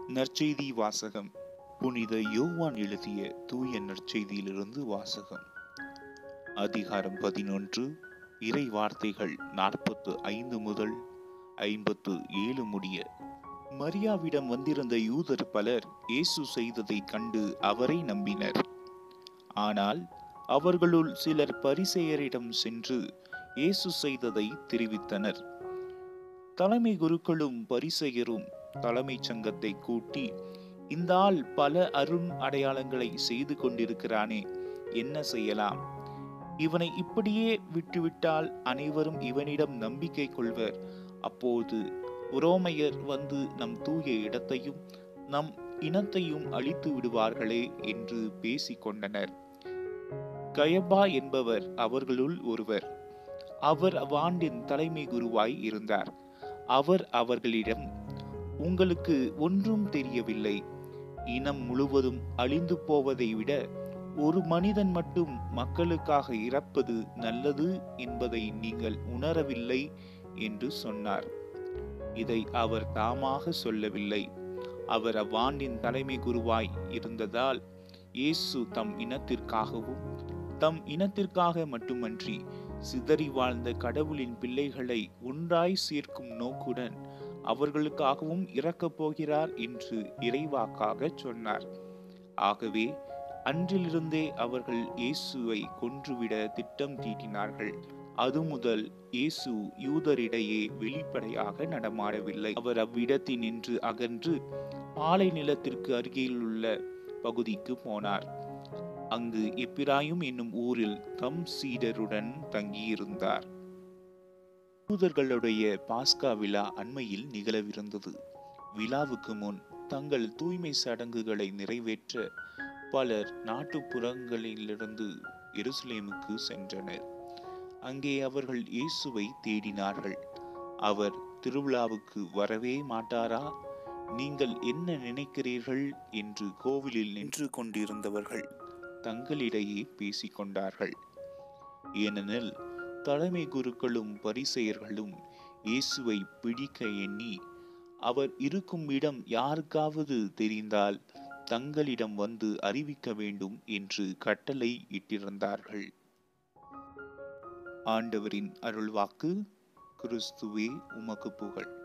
நற்செய்தி வாசகம் புனித யோவான் எழுதிய தூய நற்செய்தியிலிருந்து வாசகம் அதிகாரம் பதினொன்று இறை வார்த்தைகள் நாற்பத்து ஐந்து முதல் ஐம்பத்து ஏழு முடிய மரியாவிடம் வந்திருந்த யூதர் பலர் இயேசு செய்ததைக் கண்டு அவரை நம்பினர் ஆனால் அவர்களுள் சிலர் பரிசெயரிடம் சென்று இயேசு செய்ததை தெரிவித்தனர் தலைமை குருக்களும் பரிசெயரும் தலைமைச் சங்கத்தை கூட்டி இந்த ஆள் பல அருண் அடையாளங்களை செய்து கொண்டிருக்கிறானே என்ன செய்யலாம் இவனை இப்படியே விட்டுவிட்டால் அனைவரும் இவனிடம் நம்பிக்கை கொள்வர் அப்போது உரோமையர் வந்து நம் தூய இடத்தையும் நம் இனத்தையும் அழித்து விடுவார்களே என்று பேசிக் கொண்டனர் கயபா என்பவர் அவர்களுள் ஒருவர் அவர் அவ்வாண்டின் தலைமை குருவாய் இருந்தார் அவர் அவர்களிடம் உங்களுக்கு ஒன்றும் தெரியவில்லை இனம் முழுவதும் அழிந்து போவதை விட ஒரு மனிதன் மட்டும் மக்களுக்காக இறப்பது நல்லது என்பதை நீங்கள் உணரவில்லை என்று சொன்னார் இதை அவர் தாமாக சொல்லவில்லை அவர் அவ்வாண்டின் தலைமை குருவாய் இருந்ததால் இயேசு தம் இனத்திற்காகவும் தம் இனத்திற்காக மட்டுமன்றி சிதறி வாழ்ந்த கடவுளின் பிள்ளைகளை ஒன்றாய் சேர்க்கும் நோக்குடன் அவர்களுக்காகவும் இறக்கப் போகிறார் என்று இறைவாக்காக சொன்னார் ஆகவே அன்றிலிருந்தே அவர்கள் இயேசுவை கொன்றுவிட திட்டம் தீட்டினார்கள் அது முதல் இயேசு யூதரிடையே வெளிப்படையாக நடமாடவில்லை அவர் அவ்விடத்தினின்று அகன்று பாலை நிலத்திற்கு அருகில் உள்ள பகுதிக்கு போனார் அங்கு எப்பிராயும் என்னும் ஊரில் தம் சீடருடன் தங்கியிருந்தார் யூதர்களுடைய பாஸ்கா விழா அண்மையில் நிகழவிருந்தது விழாவுக்கு முன் தங்கள் தூய்மை சடங்குகளை நிறைவேற்ற பலர் நாட்டுப்புறங்களிலிருந்து எருசலேமுக்கு சென்றனர் அங்கே அவர்கள் இயேசுவை தேடினார்கள் அவர் திருவிழாவுக்கு வரவே மாட்டாரா நீங்கள் என்ன நினைக்கிறீர்கள் என்று கோவிலில் நின்று கொண்டிருந்தவர்கள் தங்களிடையே பேசிக்கொண்டார்கள் ஏனெனில் தலைமை குருக்களும் பரிசெயர்களும் இயேசுவை பிடிக்க எண்ணி அவர் இருக்கும் இடம் யாருக்காவது தெரிந்தால் தங்களிடம் வந்து அறிவிக்க வேண்டும் என்று கட்டளை இட்டிருந்தார்கள் ஆண்டவரின் அருள்வாக்கு கிறிஸ்துவே உமக்கு புகழ்